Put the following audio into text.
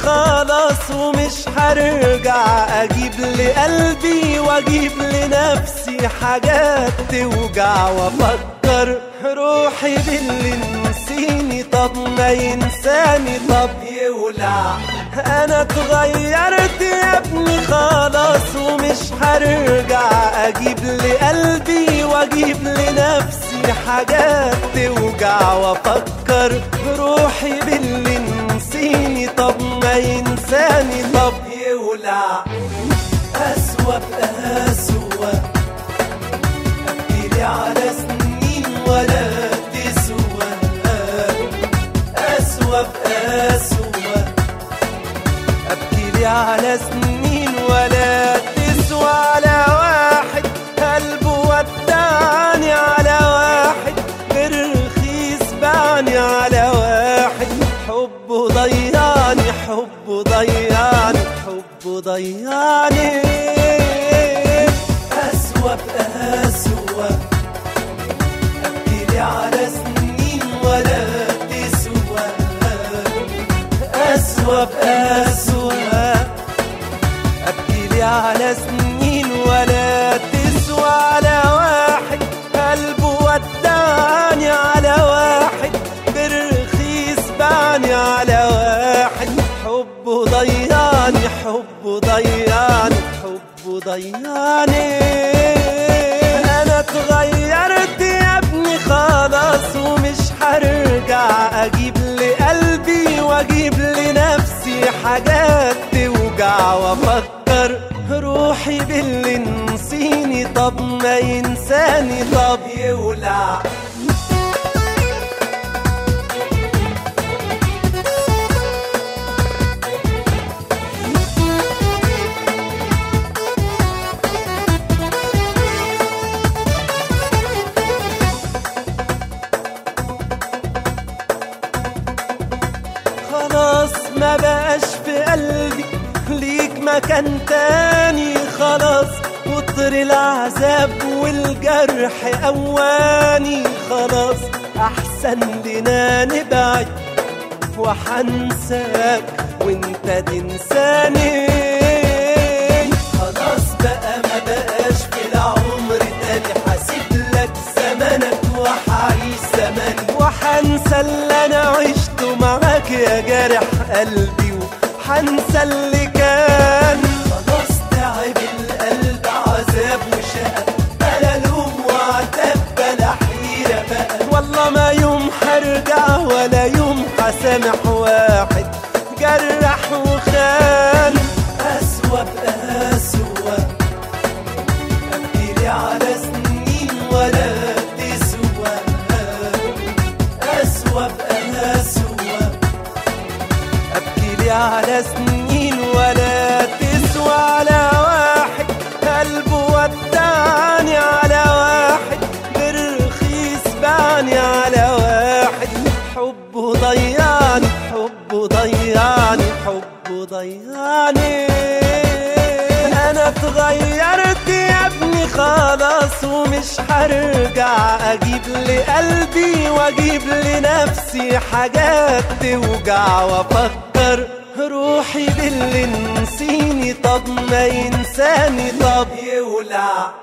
خلاص ومش هرجع اجيب لقلبي واجيب لنفسي حاجات توجع وافكر روحي باللي نسيني طب ما ينساني طب يولع انا اتغيرت يا ابني خلاص ومش هرجع اجيب لقلبي واجيب لنفسي حاجات توجع وافكر روحي باللي نسيني طب ما ينساني طب يولع أسوأ بأسوأ أبكيلي على سنين ولا تسوى أسوأ بأسوأ أبكيلي على سنين ولا تسوى على واحد قلبه ودعني على واحد برخيص بعني على واحد حبه ضيعني حبه ضيعني حبه ضيعني أسوأ بأسوأ أبكيلي على سنين ولا تسوى أسوأ بأسوأ أبكيلي على سنين ولا تسوى على واحد قلبه ودعني على واحد برخيص بعني على واحد حبه ضيعني حبه ضيعني حبه ضيعني أنا اتغيرت يا ابني خلاص ومش هرجع أجيب لقلبي وأجيب لنفسي حاجات توجع وأفكر روحي باللي نسيني طب ما ينساني طب يولع خلاص ما بقاش في قلبي ليك مكان تاني خلاص كتر العذاب والجرح أواني خلاص أحسن لنا نبعد وحنساك وانت تنساني خلاص بقى ما بقاش في العمر تاني حاسب لك زمنك وحعيش زمني وحنسى اللي انا عشته معاك يا جارح قلبي وحنسى اللي كان خلاص تعب القلب عذاب وشقى بلا لوم وعتاب بلا حيرة بقى والله ما يوم هرجع ولا يوم هسامح واحد جرح وخان أسوأ بأسوأ أبكيلي على سنين ولا تسوى أسوأ بأسوأ أبكيلي على سنين ولا تسوى على واحد قلبه ودعني على واحد برخيص بعني على واحد حبه ضيعني حبه ضيعني حبه ضيعني انا اتغيرت يا ابني خلاص ومش هرجع اجيب لقلبي واجيب لنفسي حاجات توجع وافكر روحي باللي نسيني طب ما ينساني طب يولع